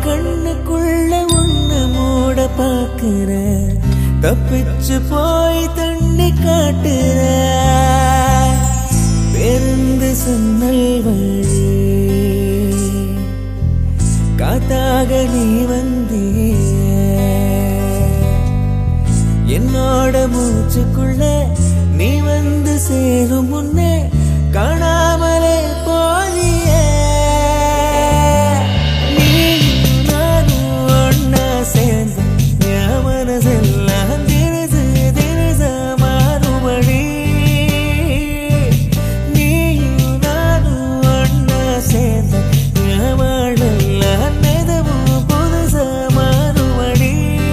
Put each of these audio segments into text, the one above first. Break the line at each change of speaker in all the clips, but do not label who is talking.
கண்ணுக்குள்ள ஒண்ணு மூட பாக்குற தப்பிச்சு போய் தண்ணி காட்டுற பெருந்து சன்னல் வழி காத்தாக நீ வந்திய என்னோட மூச்சுக்குள்ள நீ வந்து சேரும் முன்னே காணாமலே போதிய நீயும் நானும் ஒண்ணா சேர்ந்து என் மனசெல்லாம் தினசு தினசா மாறுபடி நீயும் நானும் ஒண்ணா சேர்ந்து என் வாழ்வெல்லாம் நிதமும் புதுசா மாறுபடி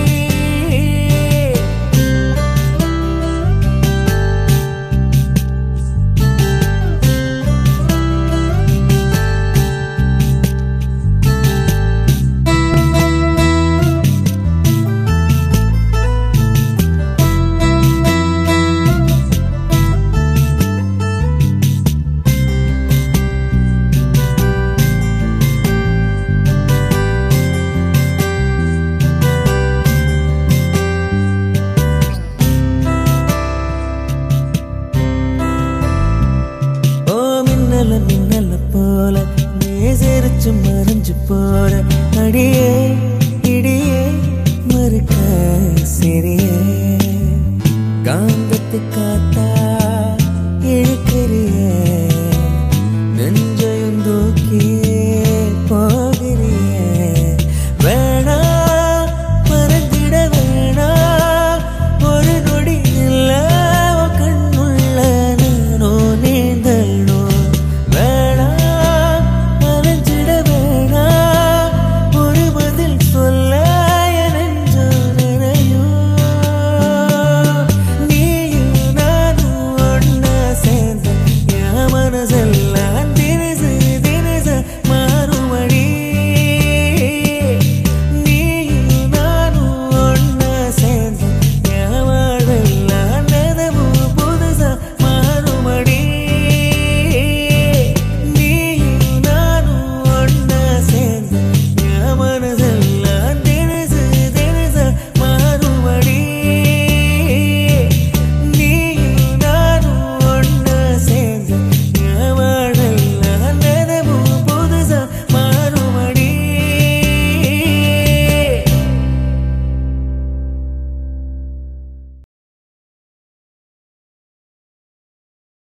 ஓ மின்னல மின்னல போல நேசரிச்சு மறைஞ்சு போற அடியே இடியே மறுக்க சிறிய காந்தத்து காத்தா